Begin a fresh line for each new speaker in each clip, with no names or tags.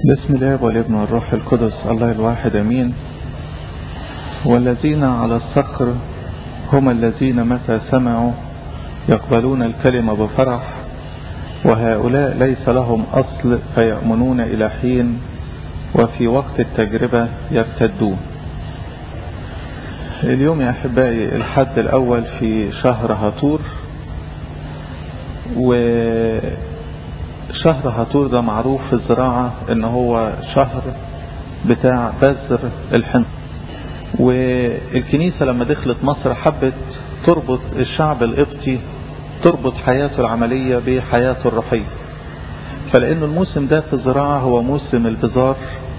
بسم الله والابن والروح القدس الله الواحد امين والذين على الصخر هم الذين متى سمعوا يقبلون الكلمة بفرح وهؤلاء ليس لهم أصل فيأمنون إلى حين وفي وقت التجربة يرتدون اليوم يا أحبائي الحد الأول في شهر هاتور وشهر هاتور ده معروف في الزراعة ان هو شهر بتاع بذر الحنطة والكنيسة لما دخلت مصر حبت تربط الشعب القبطي تربط حياته العملية بحياته الروحية فلأن الموسم ده في الزراعة هو موسم البذار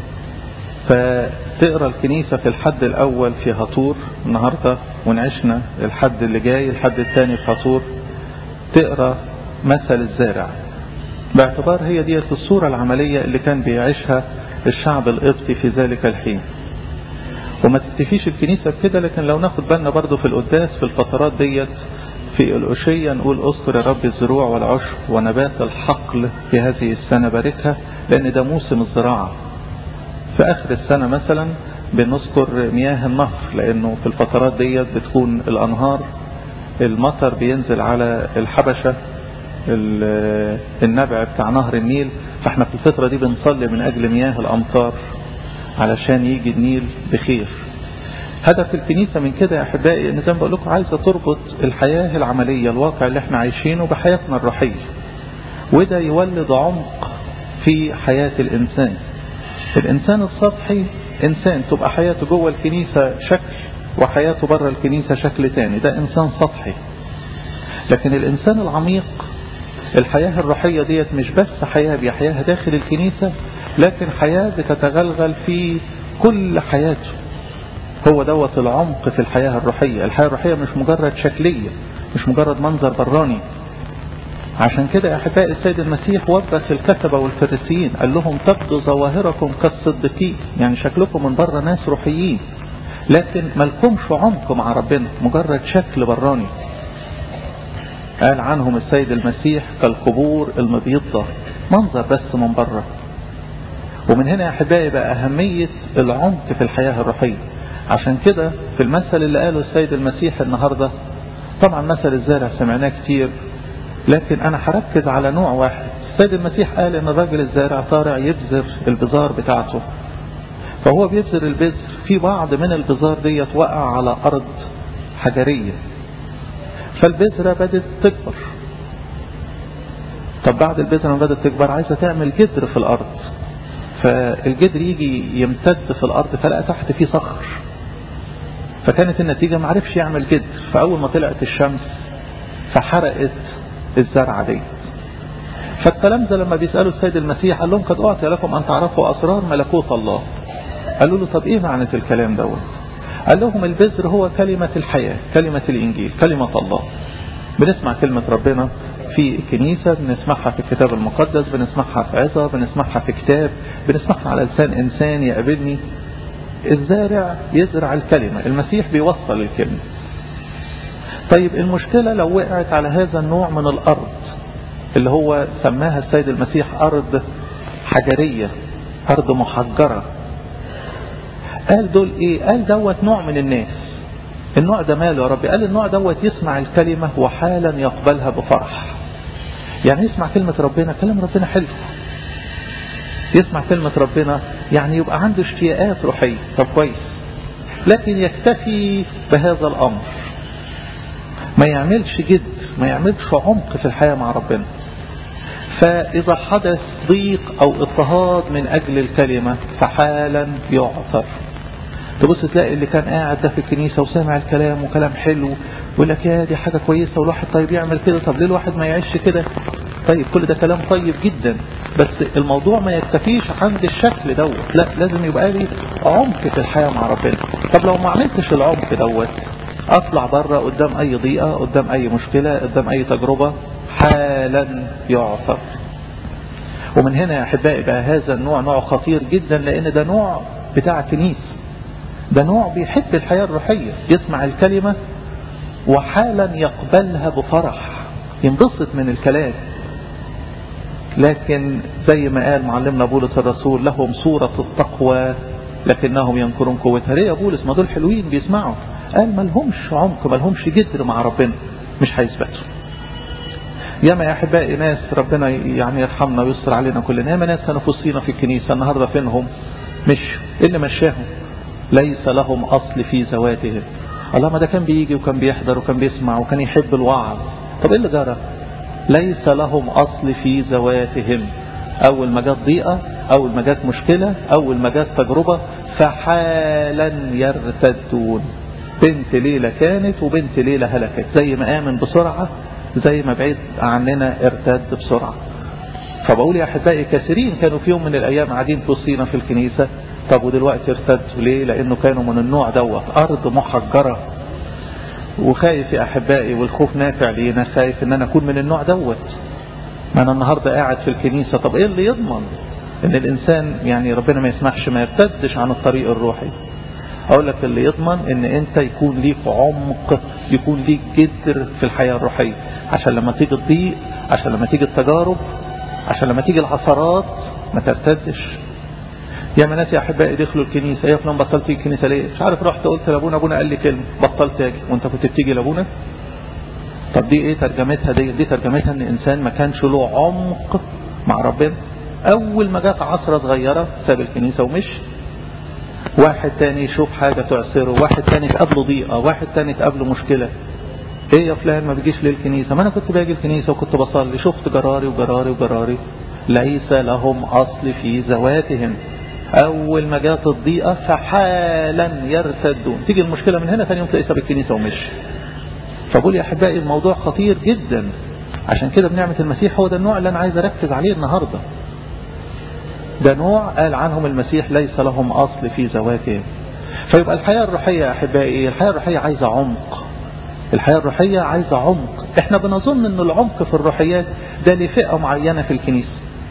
فتقرا الكنيسة في الحد الأول في هطور النهاردة ونعشنا الحد اللي جاي الحد الثاني في هطور تقرا مثل الزارع باعتبار هي ديت الصورة العملية اللي كان بيعيشها الشعب القبطي في ذلك الحين وما تكتفيش الكنيسة بكده لكن لو ناخد بالنا برضو في القداس في الفترات ديت في الأشية نقول أذكر يا رب الزروع والعشب ونبات الحقل في هذه السنة باركها لأن ده موسم الزراعة في آخر السنة مثلا بنذكر مياه النهر لأنه في الفترات ديت بتكون الأنهار المطر بينزل على الحبشة النبع بتاع نهر النيل فاحنا في الفترة دي بنصلي من أجل مياه الأمطار علشان يجي النيل بخير هدف الكنيسة من كده يا أحبائي إن زي ما بقول لكم عايزة تربط الحياة العملية الواقع اللي احنا عايشينه بحياتنا الروحية وده يولد عمق في حياة الإنسان الإنسان السطحي إنسان تبقى حياته جوه الكنيسة شكل وحياته بره الكنيسة شكل تاني ده إنسان سطحي لكن الإنسان العميق الحياة الروحية ديت مش بس حياة بيحياها داخل الكنيسة لكن حياة بتتغلغل في كل حياته هو دوت العمق في الحياة الروحية الحياة الروحية مش مجرد شكلية مش مجرد منظر براني عشان كده يا أحبائي السيد المسيح وبخ الكتبة والفريسيين قال لهم تبدو ظواهركم كالصديقين يعني شكلكم من بره ناس روحيين لكن ملكمش عمق مع ربنا مجرد شكل براني قال عنهم السيد المسيح كالقبور المبيضة منظر بس من بره ومن هنا يا أحبائي بقى أهمية العمق في الحياة الروحية عشان كده في المثل اللي قاله السيد المسيح النهاردة طبعا مثل الزارع سمعناه كتير لكن أنا هركز على نوع واحد السيد المسيح قال إن الراجل الزارع طارع يبذر البذار بتاعته فهو بيبذر البذر في بعض من البذار ديت وقع على أرض حجرية فالبذرة بدت تكبر طب بعد البذرة ما بدت تكبر عايزة تعمل جدر في الأرض فالجدر يجي يمتد في الأرض فلقى تحت فيه صخر فكانت النتيجة ما عرفش يعمل جدر فأول ما طلعت الشمس فحرقت الزرعة دي فالتلامذة لما بيسألوا السيد المسيح قال لهم قد أعطي لكم أن تعرفوا أسرار ملكوت الله قالوا له طب إيه معنى الكلام دوت قال لهم البذر هو كلمة الحياة كلمة الإنجيل كلمة الله بنسمع كلمة ربنا في كنيسة بنسمعها في الكتاب المقدس بنسمعها في عظة بنسمعها في كتاب بنسمعها على لسان إنسان يقابلني الزارع يزرع الكلمة المسيح بيوصل الكلمة طيب المشكلة لو وقعت على هذا النوع من الأرض اللي هو سماها السيد المسيح أرض حجرية أرض محجرة قال دول ايه قال دوت نوع من الناس النوع ده ماله يا ربي قال النوع دوت يسمع الكلمة وحالا يقبلها بفرح يعني يسمع كلمة ربنا كلام ربنا حلو يسمع كلمة ربنا يعني يبقى عنده اشتياقات روحية طب كويس لكن يكتفي بهذا الأمر ما يعملش جد ما يعملش عمق في الحياة مع ربنا فإذا حدث ضيق أو اضطهاد من أجل الكلمة فحالا يعثر تبص تلاقي اللي كان قاعد ده في الكنيسة وسامع الكلام وكلام حلو ويقول لك يا دي حاجة كويسة والواحد طيب يعمل كده طب ليه الواحد ما يعيش كده طيب كل ده كلام طيب جدا بس الموضوع ما يكتفيش عند الشكل دوت لا لازم يبقى لي عمق في الحياة مع ربنا طب لو ما عملتش العمق دوت اطلع بره قدام اي ضيقة قدام اي مشكلة قدام اي تجربة حالا يعثر ومن هنا يا احبائي بقى هذا النوع نوع خطير جدا لان ده نوع بتاع كنيسة ده نوع بيحب الحياة الروحية يسمع الكلمة وحالا يقبلها بفرح ينبسط من الكلام لكن زي ما قال معلمنا بولس الرسول لهم صورة التقوى لكنهم ينكرون قوتها ليه يا بولس ما دول حلوين بيسمعوا قال ما لهمش عمق ما لهمش جدر مع ربنا مش هيثبتوا ياما يا احبائي ناس ربنا يعني يرحمنا ويستر علينا كلنا ياما ناس كانوا في وسطينا في الكنيسه النهارده فينهم مش اللي مشاهم ليس لهم اصل في ذواتهم الله ما ده كان بيجي وكان بيحضر وكان بيسمع وكان يحب الوعظ طب ايه اللي جرى ليس لهم اصل في ذواتهم اول ما جت ضيقه اول ما جت مشكله اول ما جت تجربه فحالا يرتدون بنت ليلة كانت وبنت ليلة هلكت زي ما آمن بسرعة زي ما بعيد عننا ارتد بسرعة فبقول يا أحبائي كثيرين كانوا في يوم من الأيام قاعدين في وسطينا في الكنيسة طب ودلوقتي ارتدوا ليه لأنه كانوا من النوع دوت أرض محجرة وخايف يا أحبائي والخوف نافع لينا خايف إن أنا أكون من النوع دوت ما أنا النهاردة قاعد في الكنيسة طب إيه اللي يضمن إن الإنسان يعني ربنا ما يسمحش ما يرتدش عن الطريق الروحي اقول لك اللي يضمن ان انت يكون ليك عمق يكون ليك جدر في الحياة الروحية عشان لما تيجي الضيق عشان لما تيجي التجارب عشان لما تيجي العثرات ما ترتدش يا ناس يا احبائي دخلوا الكنيسه يا فلان بطلت تيجي الكنيسه ليه؟ مش عارف رحت قلت لابونا ابونا قال لي كلمه بطلت اجي وانت كنت بتيجي لابونا؟ طب دي ايه ترجمتها دي؟ دي ترجمتها ان انسان ما كانش له عمق مع ربنا اول ما جت عصره صغيره ساب الكنيسه ومشي واحد تاني يشوف حاجة تعسره واحد تاني تقابله ضيقة واحد تاني تقابله مشكلة ايه يا فلان ما بيجيش ليه الكنيسة ما انا كنت باجي الكنيسة وكنت بصلي شفت جراري وجراري وجراري ليس لهم اصل في ذواتهم اول ما جات الضيقة فحالا يرتدون تيجي المشكلة من هنا ثاني يوم تلاقي ساب الكنيسة ومشي فبقول يا احبائي الموضوع خطير جدا عشان كده بنعمة المسيح هو ده النوع اللي انا عايز اركز عليه النهارده ده نوع قال عنهم المسيح ليس لهم أصل في ذواتهم فيبقى الحياة الروحية يا أحبائي الحياة الروحية عايزة عمق الحياة الروحية عايزة عمق احنا بنظن ان العمق في الروحيات ده لفئة معينة في الكنيسة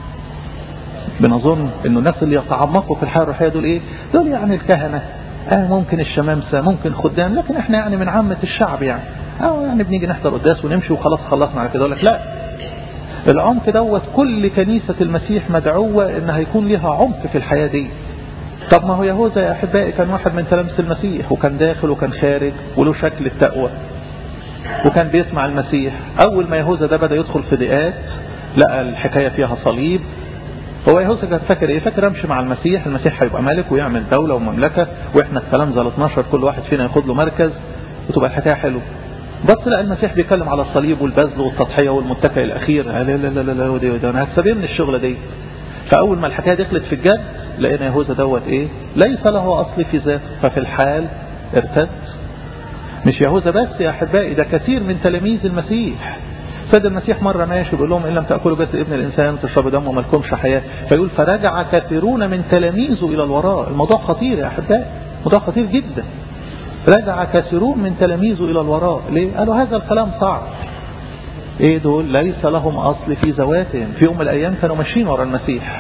بنظن انه الناس اللي يتعمقوا في الحياة الروحية دول ايه دول يعني الكهنة آه ممكن الشمامسة ممكن خدام لكن احنا يعني من عامة الشعب يعني اه يعني بنيجي نحضر قداس ونمشي وخلاص خلصنا على كده يقول لك لا العمق دوت كل كنيسة المسيح مدعوة ان هيكون لها عمق في الحياة دي طب ما هو يهوذا يا احبائي كان واحد من تلامذة المسيح وكان داخل وكان خارج وله شكل التقوى وكان بيسمع المسيح اول ما يهوذا ده بدا يدخل في ضيقات لقى الحكايه فيها صليب هو يهوذا كان فاكر ايه فاكر امشي مع المسيح المسيح هيبقى ملك ويعمل دوله ومملكه واحنا التلامذه ال 12 كل واحد فينا ياخد له مركز وتبقى الحكايه حلوه بس لا المسيح بيتكلم على الصليب والبذل والتضحيه والمتكئ الاخير لا لا لا لا لا ده, ده انا هكسب من الشغله دي فاول ما الحكايه دخلت في الجد لقينا يهوذا دوت ايه ليس له اصل في ذاته ففي الحال ارتد مش يهوذا بس يا احبائي ده كثير من تلاميذ المسيح سيد المسيح مرة ماشي بيقول لهم إن لم تأكلوا جسد ابن الإنسان تشربوا دمه وما لكمش حياة فيقول فرجع كثيرون من تلاميذه إلى الوراء الموضوع خطير يا أحبائي موضوع خطير جدا رجع كثيرون من تلاميذه إلى الوراء ليه؟ قالوا هذا الكلام صعب ايه دول ليس لهم اصل في ذواتهم في يوم من الايام كانوا ماشيين ورا المسيح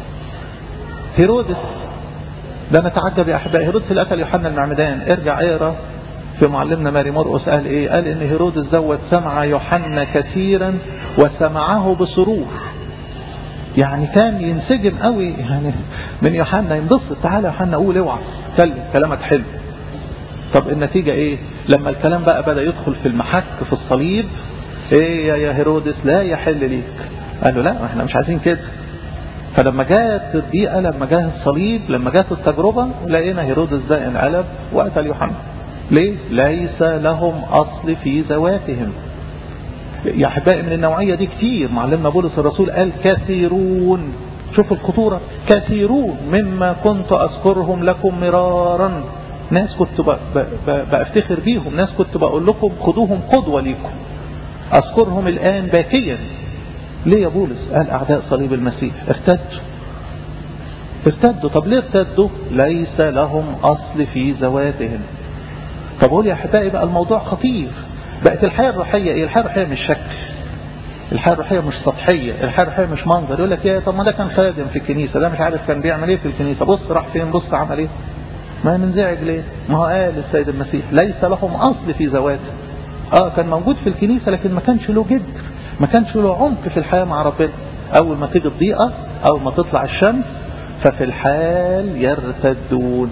هيرودس ده نتعجب يا احبائي هيرودس اللي قتل يوحنا المعمدان ارجع اقرا في معلمنا ماري مرقس قال ايه قال ان هيرودس دوت سمع يوحنا كثيرا وسمعه بسرور يعني كان ينسجم قوي يعني من يوحنا ينبسط تعالى يا يوحنا قول اوعى اتكلم كلامك حلو طب النتيجة ايه لما الكلام بقى بدأ يدخل في المحك في الصليب ايه يا يا هيرودس لا يحل ليك قال له لا احنا مش عايزين كده فلما جاءت الضيقة لما جاء الصليب لما جاءت التجربة لقينا هيرودس ده انقلب وقتل يوحنا ليه ليس لهم اصل في ذواتهم يا احبائي من النوعية دي كتير معلمنا بولس الرسول قال كثيرون شوفوا الخطورة كثيرون مما كنت اذكرهم لكم مرارا ناس كنت بفتخر بيهم ناس كنت بقول لكم خدوهم قدوة ليكم أذكرهم الآن باكيا ليه يا بولس قال أعداء صليب المسيح ارتدوا ارتدوا طب ليه ارتدوا ليس لهم أصل في ذواتهم طب قول يا أحبائي بقى الموضوع خطير بقت الحياة الروحية ايه الحياة الروحية مش شكل الحياة الروحية مش سطحية الحياة الروحية مش منظر يقول لك يا طب ما ده كان خادم في الكنيسة ده مش عارف كان بيعمل ايه في الكنيسة بص راح فين بص عمل ايه ما منزعج ليه ما هو قال السيد المسيح ليس لهم أصل في ذواته اه كان موجود في الكنيسة لكن ما كانش له جدر ما كانش له عمق في الحياة مع ربنا أول ما تيجي الضيقة أول ما تطلع الشمس ففي الحال يرتدون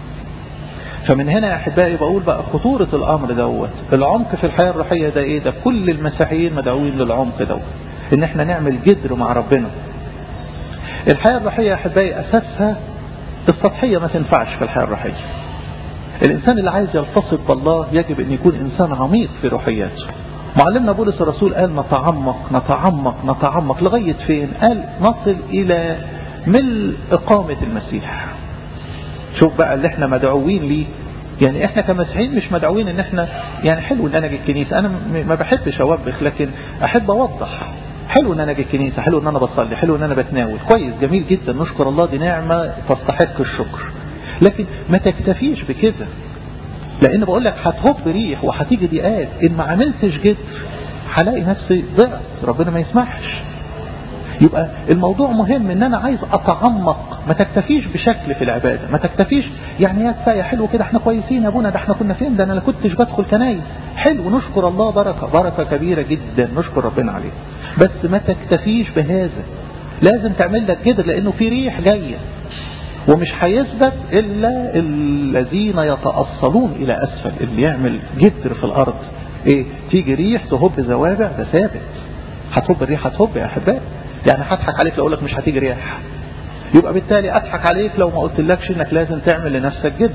فمن هنا يا أحبائي بقول بقى خطورة الأمر دوت العمق في الحياة الروحية ده إيه ده كل المسيحيين مدعوين للعمق دوت إن إحنا نعمل جدر مع ربنا الحياة الروحية يا أحبائي أساسها السطحية ما تنفعش في الحياة الروحية الإنسان اللي عايز يلتصق بالله يجب أن يكون إنسان عميق في روحياته معلمنا بولس الرسول قال نتعمق نتعمق نتعمق لغاية فين قال نصل إلى ملء إقامة المسيح شوف بقى اللي احنا مدعوين ليه يعني احنا كمسيحيين مش مدعوين ان احنا يعني حلو ان انا اجي الكنيسة انا ما بحبش اوبخ لكن احب اوضح حلو ان انا اجي الكنيسة حلو ان انا بصلي حلو ان انا بتناول كويس جميل جدا نشكر الله دي نعمة تستحق الشكر لكن ما تكتفيش بكده لان بقول لك هتهب ريح وهتيجي ضيقات ان ما عملتش جدر هلاقي نفسي ضعت ربنا ما يسمحش يبقى الموضوع مهم ان انا عايز اتعمق ما تكتفيش بشكل في العبادة ما تكتفيش يعني يا كفايه حلو كده احنا كويسين يا ابونا ده احنا كنا فين ده انا لا كنتش بدخل كنايس حلو نشكر الله بركة بركة كبيرة جدا نشكر ربنا عليه بس ما تكتفيش بهذا لازم تعمل لك جدر لانه في ريح جاية ومش هيثبت الا الذين يتأصلون الى اسفل اللي يعمل جدر في الارض ايه تيجي ريح تهب زوابع ده ثابت هتهب الريح هتهب يا احبائي يعني هضحك عليك لو اقول لك مش هتيجي رياح يبقى بالتالي اضحك عليك لو ما قلتلكش انك لازم تعمل لنفسك جدر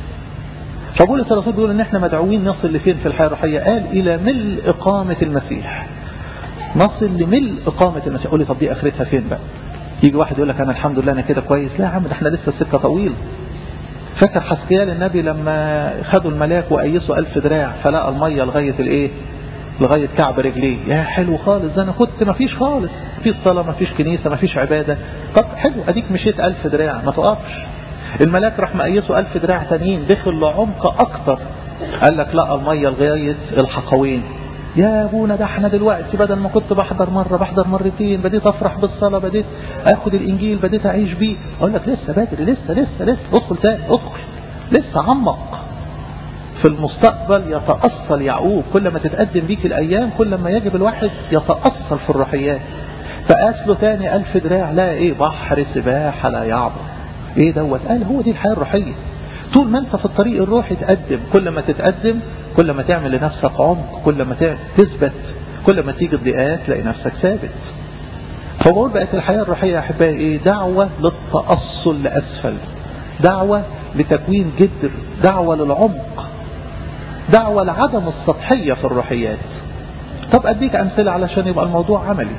فبولس الرسول بيقول ان احنا مدعوين نصل لفين في الحياه الروحيه قال الى ملء اقامه المسيح نصل لملء اقامه المسيح قول لي طب دي اخرتها فين بقى يجي واحد يقول لك انا الحمد لله انا كده كويس لا يا عم ده احنا لسه السكه طويله فاكر حسقيال النبي لما خدوا الملاك وقيسوا ألف دراع فلقى الميه لغايه الايه لغاية كعب رجليه يا حلو خالص ده انا كنت ما فيش خالص في صلاة ما فيش كنيسة ما فيش عبادة طب حلو اديك مشيت ألف دراع ما تقفش الملاك راح مقيسه ألف دراع تانيين دخل لعمق أكتر قال لك لا المية لغاية الحقوين يا ابونا ده احنا دلوقتي بدل ما كنت بحضر مرة بحضر مرتين بديت افرح بالصلاة بديت اخد الانجيل بديت اعيش بيه اقول لك لسه بدري لسه لسه لسه ادخل تاني ادخل لسه عمق في المستقبل يتأصل يعقوب كل ما تتقدم بيك الأيام كل ما يجب الواحد يتأصل في الروحيات فقاس له تاني ألف دراع لا إيه بحر سباحة لا يعبر إيه دوت قال هو دي الحياة الروحية طول ما أنت في الطريق الروحي تقدم كل ما تتقدم كل ما تعمل لنفسك عمق كل ما تثبت كل ما تيجي الضيقات تلاقي نفسك ثابت فبقول بقت الحياة الروحية يا أحبائي إيه دعوة للتأصل لأسفل دعوة لتكوين جدر دعوة للعمق دعوة لعدم السطحية في الروحيات طب أديك أمثلة علشان يبقى الموضوع عملي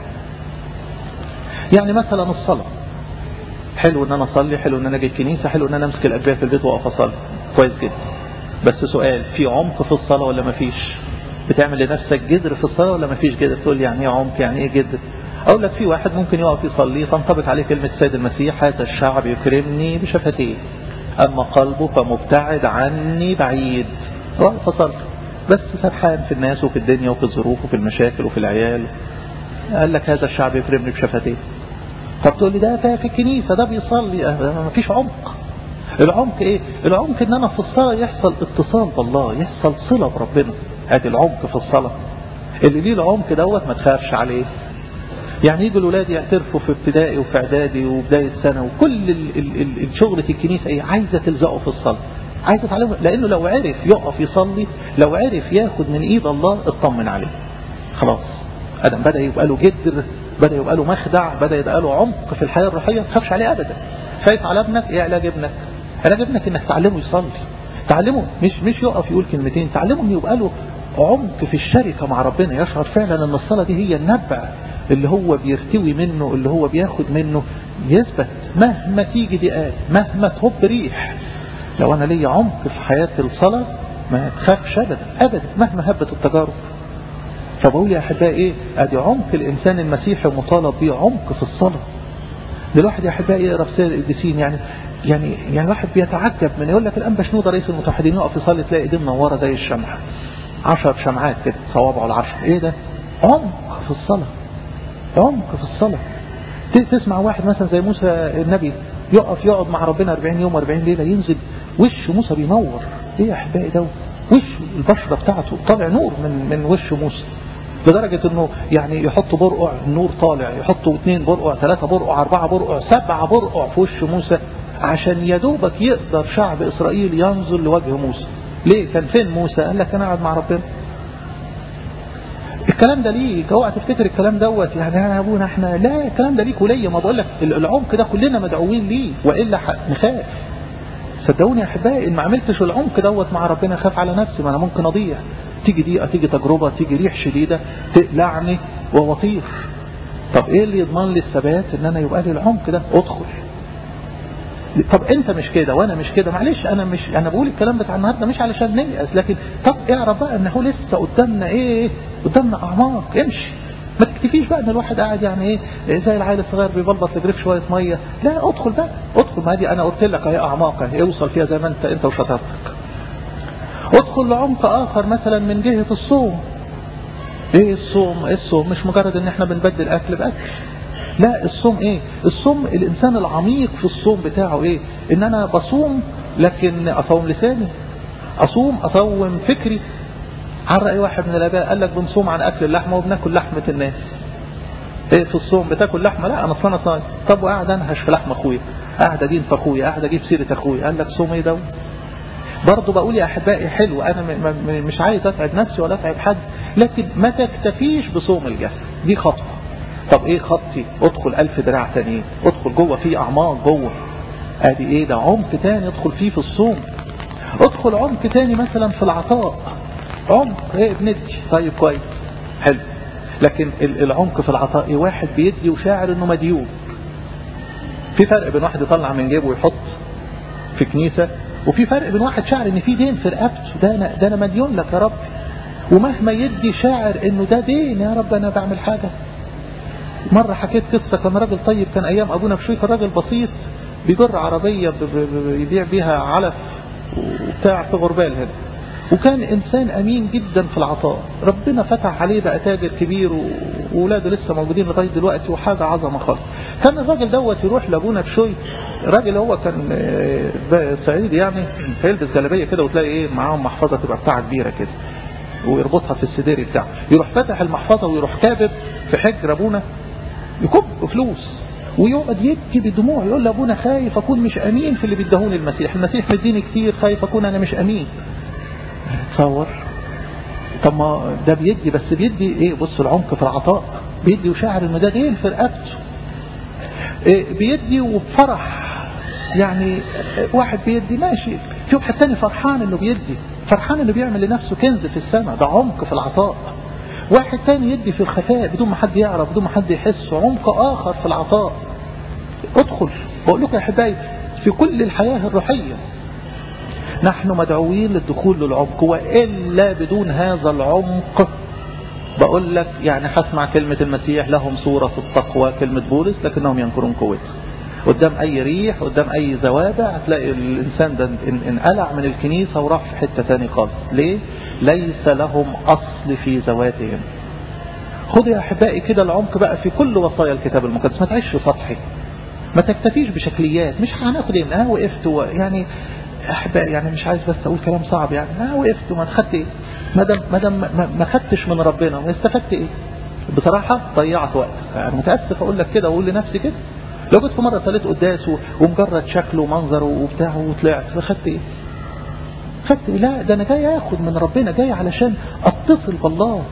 يعني مثلا الصلاة حلو ان انا اصلي حلو ان انا اجي الكنيسة حلو ان انا امسك الادوية في البيت واقف اصلي كويس جدا بس سؤال في عمق في الصلاة ولا ما فيش بتعمل لنفسك جدر في الصلاة ولا ما فيش جدر تقول لي يعني ايه عمق يعني ايه جدر اقول لك في واحد ممكن يقف يصلي تنطبق عليه كلمة سيد المسيح هذا الشعب يكرمني بشفتيه اما قلبه فمبتعد عني بعيد فصل بس سرحان في الناس وفي الدنيا وفي الظروف وفي المشاكل وفي العيال قال لك هذا الشعب يكرمني بشفتيه طب تقول لي ده في الكنيسة ده بيصلي ما فيش عمق العمق ايه العمق ان انا في الصلاة يحصل اتصال بالله يحصل صلة بربنا ادي العمق في الصلاة اللي ليه العمق دوت ما تخافش عليه يعني يجوا الولاد يعترفوا في ابتدائي وفي اعدادي وبداية سنة وكل الشغلة الكنيسة ايه عايزة تلزقه في الصلاة عايز يتعلمه لانه لو عرف يقف يصلي لو عرف ياخد من ايد الله اطمن عليه خلاص ادم بدا يبقى له جدر بدا يبقى له مخدع بدا يبقى له عمق في الحياه الروحيه ما تخافش عليه ابدا خايف على ابنك ايه علاج ابنك علاج ابنك انك تعلمه يصلي تعلمه مش مش يقف يقول كلمتين تعلمه انه يبقى له عمق في الشركه مع ربنا يشعر فعلا ان الصلاه دي هي النبع اللي هو بيرتوي منه اللي هو بياخد منه يثبت مهما تيجي ضيقات مهما تهب ريح لو انا ليا عمق في حياة الصلاة ما تخافش ابدا ابدا مهما هبت التجارب فبقول يا احبائي ايه ادي عمق الانسان المسيحي مطالب بيه عمق في الصلاة الواحد يا احبائي يقرا في سير القديسين يعني يعني يعني الواحد بيتعجب من يقول لك الانبا شنودة رئيس المتحدين يقف يصلي تلاقي ايديه منوره زي الشمعة عشر شمعات كده صوابعه العشر ايه ده عمق في الصلاة عمق في الصلاة تسمع واحد مثلا زي موسى النبي يقف يقعد مع ربنا 40 يوم 40 ليلة ينزل وش موسى بينور ايه يا احبائي ده وش البشرة بتاعته طالع نور من من وش موسى لدرجة انه يعني يحطوا برقع النور طالع يحطوا اثنين برقع ثلاثة برقع اربعة برقع سبعة برقع في وش موسى عشان يدوبك يقدر شعب اسرائيل ينظر لوجه موسى ليه كان فين موسى قال لك انا قاعد مع ربنا الكلام ده ليك اوعى تفتكر الكلام دوت يعني يا ابونا احنا لا الكلام ده ليك وليا ما بقول لك العمق ده كلنا مدعوين ليه والا نخاف صدقوني يا احبائي ان ما عملتش العمق دوت مع ربنا خاف على نفسي ما انا ممكن اضيع تيجي دقيقه تيجي تجربه تيجي ريح شديده تقلعني واطير طب ايه اللي يضمن لي الثبات ان انا يبقى لي العمق ده ادخل طب انت مش كده وانا مش كده معلش انا مش انا بقول الكلام بتاع النهارده مش علشان نيأس لكن طب اعرف بقى ان هو لسه قدامنا ايه قدامنا اعماق امشي ما تكتفيش بقى ان الواحد قاعد يعني ايه زي العيل الصغير بيبلبط لجريف شويه ميه لا ادخل بقى ادخل ما دي انا قلت لك اهي اعماق اهي اوصل فيها زي ما انت انت وشطارتك ادخل لعمق اخر مثلا من جهه الصوم ايه الصوم ايه الصوم مش مجرد ان احنا بنبدل اكل باكل لا الصوم ايه الصوم الانسان العميق في الصوم بتاعه ايه ان انا بصوم لكن اصوم لساني اصوم اصوم فكري عن رأي واحد من الاباء قال لك بنصوم عن اكل اللحمه وبناكل لحمه الناس ايه في الصوم بتاكل لحمه لا انا اصلا صايم طب وقاعد انهش في لحم اخويا قاعد ادين في اخويا قاعد اجيب سيره اخويا قال لك صوم ايه ده برضه بقول يا احبائي حلو انا مش عايز اتعب نفسي ولا اتعب حد لكن ما تكتفيش بصوم الجسد دي خطوه طب ايه خطي ادخل الف دراع تانيين ادخل جوه في اعماق جوه ادي ايه ده عمق تاني ادخل فيه في الصوم ادخل عمق تاني مثلا في العطاء عمق ايه بندي طيب كويس حلو لكن العمق في العطاء ايه واحد بيدي وشاعر انه مديون في فرق بين واحد يطلع من جيبه ويحط في كنيسة وفي فرق بين واحد شاعر ان في دين في رقبته ده انا ده انا مديون لك يا رب ومهما يدي شاعر انه ده دين يا رب انا بعمل حاجه مرة حكيت قصة كان راجل طيب كان أيام أبونا بشويك الراجل بسيط بيجر عربية يبيع بيها علف وبتاع في غربال هنا وكان إنسان أمين جدا في العطاء ربنا فتح عليه بقى تاجر كبير وولاده لسه موجودين لغاية دلوقتي وحاجة عظمة خالص كان الراجل دوت يروح لأبونا بشوي الراجل هو كان صعيدي يعني فيلبس جلابية كده وتلاقي ايه معاهم محفظة تبقى بتاعة كبيرة كده ويربطها في السديري بتاعه يروح فتح المحفظة ويروح كابب في حجر أبونا يكب فلوس ويقعد يبكي بدموع يقول لابونا خايف اكون مش امين في اللي بيدهوني المسيح المسيح مديني كتير خايف اكون انا مش امين تصور طب ما ده بيدي بس بيدي ايه بص العمق في العطاء بيدي وشاعر انه ده دين في رقبته إيه بيدي وبفرح يعني واحد بيدي ماشي في واحد تاني فرحان انه بيدي فرحان انه بيعمل لنفسه كنز في السماء ده عمق في العطاء واحد تاني يدي في الخفاء بدون ما حد يعرف بدون ما حد يحس عمق آخر في العطاء ادخل بقول لكم يا احبائي في كل الحياة الروحية نحن مدعوين للدخول للعمق وإلا بدون هذا العمق بقول لك يعني هسمع كلمة المسيح لهم صورة التقوى كلمة بولس لكنهم ينكرون قوته قدام اي ريح قدام اي زوابع هتلاقي الانسان ده انقلع من الكنيسة وراح في حتة تاني خالص ليه ليس لهم اصل في ذواتهم خذوا يا احبائي كده العمق بقى في كل وصايا الكتاب المقدس ما تعيش سطحي ما تكتفيش بشكليات مش هناخد ايه اه وقفت يعني احبائي يعني مش عايز بس اقول كلام صعب يعني اه وقفت ما خدت ايه ما دام ما دام ما خدتش من ربنا واستفدت ايه بصراحة ضيعت وقت يعني متأسف اقول لك كده واقول لنفسي كده لو جيت في مرة ثالث قداس ومجرد شكله ومنظره وبتاعه وطلعت فخدت ايه خدت ايه لا ده انا جاي اخد من ربنا جاي علشان اتصل بالله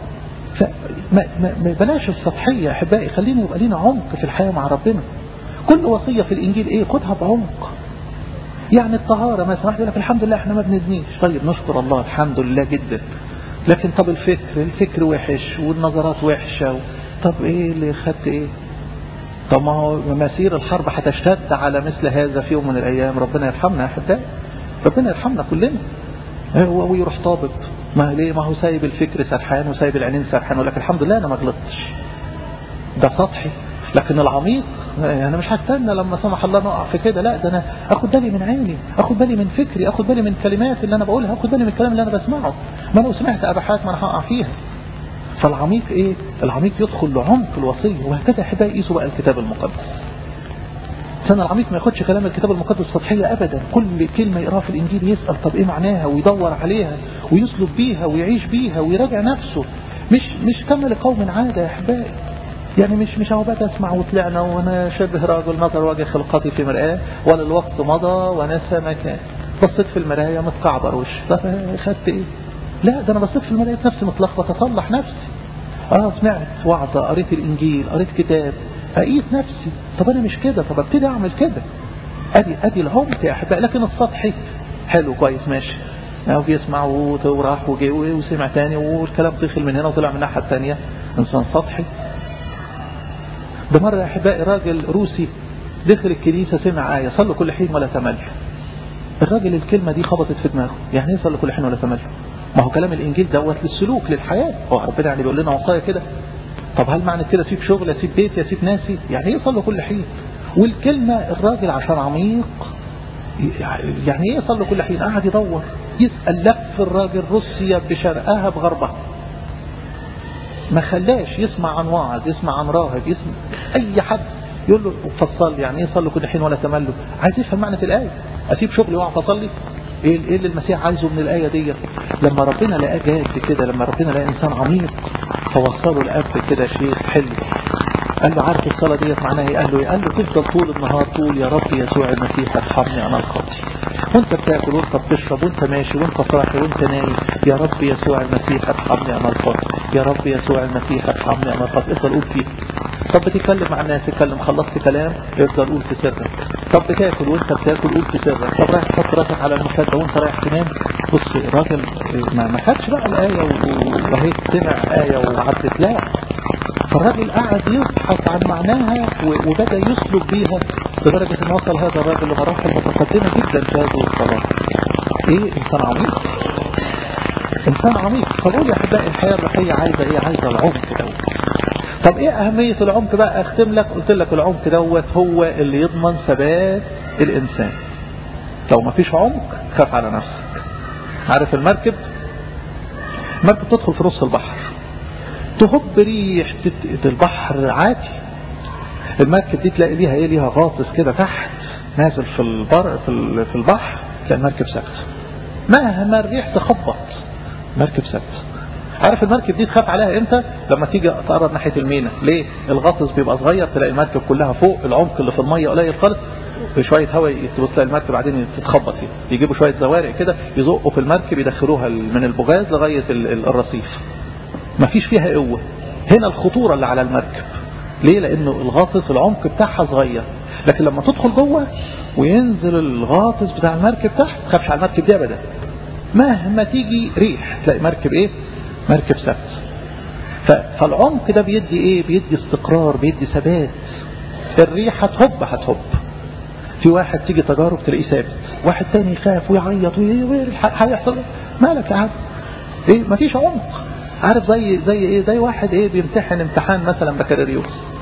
فما ما بلاش السطحية يا احبائي خلينا يبقى لينا عمق في الحياة مع ربنا كل وصية في الانجيل ايه خدها بعمق يعني الطهارة مثلا واحد يقول لك الحمد لله احنا ما بنزنيش طيب نشكر الله الحمد لله جدا لكن طب الفكر الفكر وحش والنظرات وحشة و... طب ايه اللي خدت ايه طب ما هو مسير الحرب هتشتد على مثل هذا في يوم من الايام ربنا يرحمنا يا احبائي ربنا يرحمنا كلنا هو ويروح طابق ما ليه ما هو سايب الفكر سرحان وسايب العينين سرحان يقول لك الحمد لله انا ما غلطتش ده سطحي لكن العميق انا مش هستنى لما سمح الله نقع في كده لا ده انا اخد بالي من عيني اخد بالي من فكري اخد بالي من الكلمات اللي انا بقولها اخد بالي من الكلام اللي انا بسمعه ما لو سمعت اباحات ما انا هقع فيها فالعميق ايه العميق يدخل لعمق الوصيه وهكذا احبائي يقيسوا بقى الكتاب المقدس سنة العميق ما ياخدش كلام الكتاب المقدس سطحية أبدا كل كلمة يقراها في الإنجيل يسأل طب إيه معناها ويدور عليها ويسلك بيها ويعيش بيها ويراجع نفسه مش مش كما لقوم عادة يا احبائي يعني مش مش اهو بقى اسمع وطلعنا وانا شبه راجل نظر وجه خلقتي في مرآة ولا الوقت مضى ونسى مكان بصيت في المراية متكعبر وش طب خدت ايه لا ده انا بصيت في المراية نفسي متلخبط اصلح نفسي اه سمعت وعظة قريت الانجيل قريت كتاب اقيس نفسي طب انا مش كده طب ابتدي اعمل كده ادي ادي العمق يا احبائي لكن السطحي حلو كويس ماشي او بيسمع وراح وجي وسمع تاني والكلام دخل من هنا وطلع من الناحيه الثانيه انسان سطحي ده مرة يا أحبائي راجل روسي دخل الكنيسة سمع آية صلوا كل حين ولا تمل الراجل الكلمة دي خبطت في دماغه يعني ايه صلوا كل حين ولا تمل ما هو كلام الإنجيل دوت للسلوك للحياة هو ربنا يعني بيقول لنا وصايا كده طب هل معنى كده اسيب شغل اسيب بيتي اسيب ناسي يعني ايه صلوا كل حين والكلمة الراجل عشان عميق يعني ايه صلوا كل حين قاعد يدور يسأل لف الراجل روسيا بشرقها بغربها ما خلاش يسمع عن واعظ يسمع عن راهب يسمع اي حد يقول له فصل يعني ايه صلوا كل حين ولا تملوا عايز يفهم معنى الآية اسيب شغلي واقعد اصلي ايه ايه اللي المسيح عايزه من الآية دي لما ربنا لقاه جاد كده لما ربنا لقى انسان عميق فوصله الاب كده شيء حلو قال له عارف الصلاة دي معناها ايه قال له قال له تفضل طول النهار تقول يا رب يسوع المسيح ارحمني انا الخاطئ وانت بتاكل وانت بتشرب وانت ماشي وانت صاحي وانت نايم يا رب يسوع المسيح ارحمني انا الخاطئ يا رب يسوع المسيح ارحمني انا الخاطئ افضل قول فيه طب بتتكلم مع الناس تتكلم خلصت كلام افضل قول في سرك طب بتاكل وانت بتاكل قول في سرك طب رايح تحط راسك على المخده وانت رايح تنام بص الراجل ما ما خدش بقى الايه وهي سمع ايه وعدت لا فالراجل قعد يبحث عن معناها وبدأ يسلك بيها لدرجة ان وصل هذا الراجل لمراحل متقدمة جدا في هذه الصلاة ايه انسان عميق انسان عميق فبقول يا احبائي الحياة الروحية عايزة ايه عايزة العمق دوت طب ايه اهمية العمق بقى اختم لك قلت لك العمق دوت هو اللي يضمن ثبات الانسان لو ما فيش عمق خاف على نفسك عارف المركب المركب تدخل في نص البحر تهب ريح البحر عادي المركب دي تلاقي ليها ايه ليها غاطس كده تحت نازل في البر في في البحر تلاقي المركب ثابته مهما الريح تخبط مركب ثابته عارف المركب دي تخاف عليها امتى لما تيجي تقرب ناحيه المينا ليه الغطس بيبقى صغير تلاقي المركب كلها فوق العمق اللي في الميه قليل خالص بشويه هواء تبص تلاقي المركب بعدين تتخبط فيه يجيبوا شويه زوارق كده يزقوا في المركب يدخلوها من البوغاز لغايه الرصيف مفيش فيها قوه هنا الخطوره اللي على المركب ليه لانه الغاطس العمق بتاعها صغير لكن لما تدخل جوه وينزل الغاطس بتاع المركب تحت تخافش على المركب دي ابدا مهما تيجي ريح تلاقي مركب ايه مركب ثابت فالعمق ده بيدي ايه بيدي استقرار بيدي ثبات الريح هتهب هتهب في واحد تيجي تجارب تلاقيه ثابت واحد تاني يخاف ويعيط هيحصل مالك يا عم ايه مفيش عمق عارف زي زي ايه زي واحد ايه بيمتحن امتحان مثلا بكالوريوس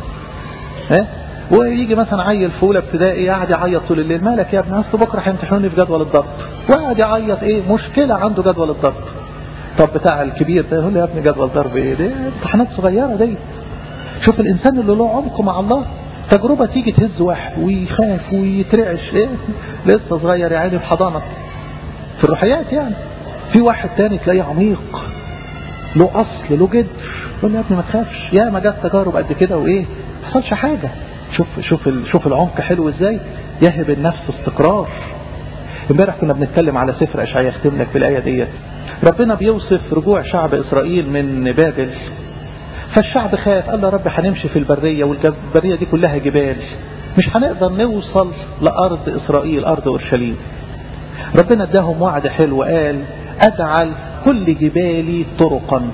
ها ويجي مثلا عيل في اولى ابتدائي قاعد يعيط طول الليل مالك يا ابني اصل بكره هيمتحنوني في جدول الضرب وقاعد يعيط ايه مشكله عنده جدول الضرب طب بتاع الكبير ده يقول له يا ابني جدول ضرب ايه دي امتحانات صغيره دي شوف الانسان اللي له عمق مع الله تجربة تيجي تهز واحد ويخاف ويترعش ايه لسه صغير يا عيني في حضانة في الروحيات يعني في واحد تاني تلاقيه عميق له اصل له جدر يقول له يا ابني ما تخافش يا ما جت تجارب قد كده وايه ما حصلش حاجة شوف شوف شوف العمق حلو ازاي يهب النفس استقرار امبارح كنا بنتكلم على سفر اشعياء اختم لك في الايه ديت ربنا بيوصف رجوع شعب اسرائيل من بابل فالشعب خاف قال له رب هنمشي في البرية والبرية دي كلها جبال مش هنقدر نوصل لأرض إسرائيل أرض أورشليم ربنا اداهم وعد حلو قال أجعل كل جبالي طرقا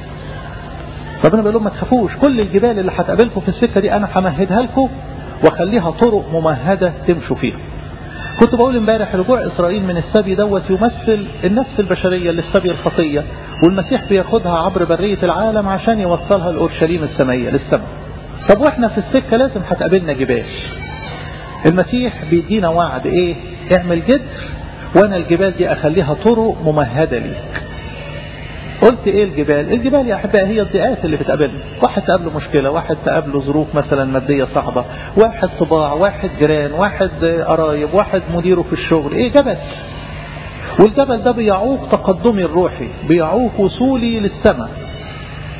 ربنا بيقول لهم ما تخافوش كل الجبال اللي هتقابلكم في السكة دي أنا همهدها لكم واخليها طرق ممهدة تمشوا فيها كنت بقول امبارح رجوع إسرائيل من السبي دوت يمثل النفس البشرية للسبي الخطية والمسيح بياخدها عبر برية العالم عشان يوصلها لأورشليم السمائية للسماء طب واحنا في السكة لازم هتقابلنا جبال المسيح بيدينا وعد ايه اعمل جدر وانا الجبال دي اخليها طرق ممهدة ليك قلت ايه الجبال الجبال يا احبائي هي الضيقات اللي بتقابلنا واحد تقابله مشكلة واحد تقابله ظروف مثلا مادية صعبة واحد طباع واحد جيران واحد قرايب واحد مديره في الشغل ايه جبل والجبل ده بيعوق تقدمي الروحي بيعوق وصولي للسماء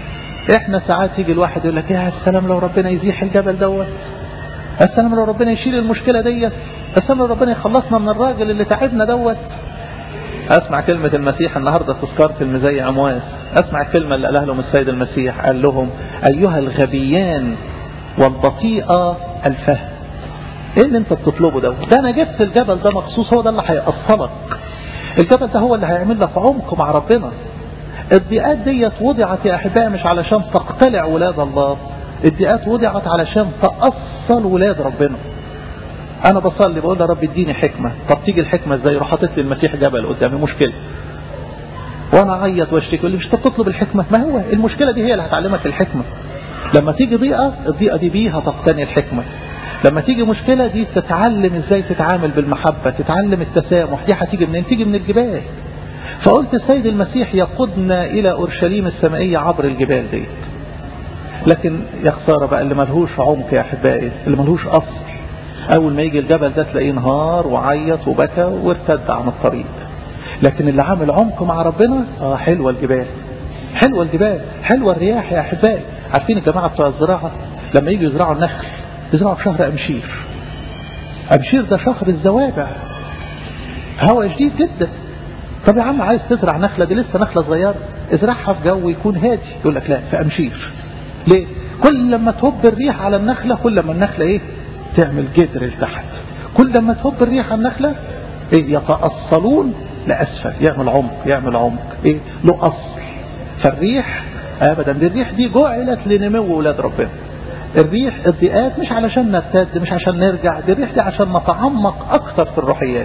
احنا ساعات يجي الواحد يقول لك يا السلام لو ربنا يزيح الجبل دوت السلام لو ربنا يشيل المشكلة ديت السلام لو ربنا يخلصنا من الراجل اللي تعبنا دوت اسمع كلمة المسيح النهاردة تذكرة المزي عمواس اسمع الكلمة اللي قالها لهم السيد المسيح قال لهم ايها الغبيان والبطيئة الفهم ايه اللي انت بتطلبه ده ده انا جبت الجبل ده مخصوص هو ده اللي هيأصلك الجبل ده هو اللي هيعمل لك عمق مع ربنا الضيقات ديت وضعت يا احبائي مش علشان تقتلع ولاد الله الضيقات وضعت علشان تأصل ولاد ربنا انا بصلي بقول يا رب اديني حكمة طب تيجي الحكمة ازاي يروح حاطط لي المسيح جبل قدامي مشكلة وانا اعيط واشتكي يقول لي مش تطلب الحكمة ما هو المشكلة دي هي اللي هتعلمك الحكمة لما تيجي ضيقة الضيقة دي بيها تقتني الحكمة لما تيجي مشكلة دي تتعلم ازاي تتعامل بالمحبة تتعلم التسامح دي هتيجي منين تيجي من الجبال فقلت السيد المسيح يقودنا الى اورشليم السمائية عبر الجبال دي لكن يا خسارة بقى اللي ملهوش عمق يا احبائي اللي ملهوش اصل اول ما يجي الجبل ده تلاقيه انهار وعيط وبكى وارتد عن الطريق لكن اللي عامل عمق مع ربنا اه حلوة الجبال حلوة الجبال حلوة الرياح يا احبائي عارفين الجماعة بتوع الزراعة لما يجوا يزرعوا النخل يزرعوا في شهر امشير امشير ده شهر الزوابع هواء شديد جدا طب يا عم عايز تزرع نخلة دي لسه نخلة صغيرة ازرعها في جو يكون هادي يقول لك لا في امشير ليه كل لما تهب الريح على النخلة كل ما النخلة ايه تعمل جدر لتحت كل لما تهب الريح على النخلة ايه يتأصلون لأسفل يعمل عمق يعمل عمق ايه له أصل فالريح ابدا دي الريح دي جعلت لنمو ولاد ربنا الريح الضيقات مش علشان نرتد مش عشان نرجع دي الريح دي عشان نتعمق اكثر في الروحيات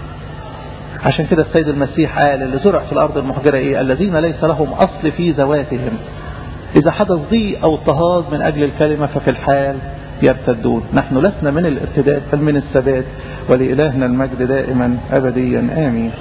عشان كده السيد المسيح قال اللي زرع في الارض المحجرة ايه الذين ليس لهم اصل في ذواتهم اذا حدث ضيق او اضطهاد من اجل الكلمة ففي الحال يرتدون نحن لسنا من الارتداد بل من الثبات ولإلهنا المجد دائما أبديا آمين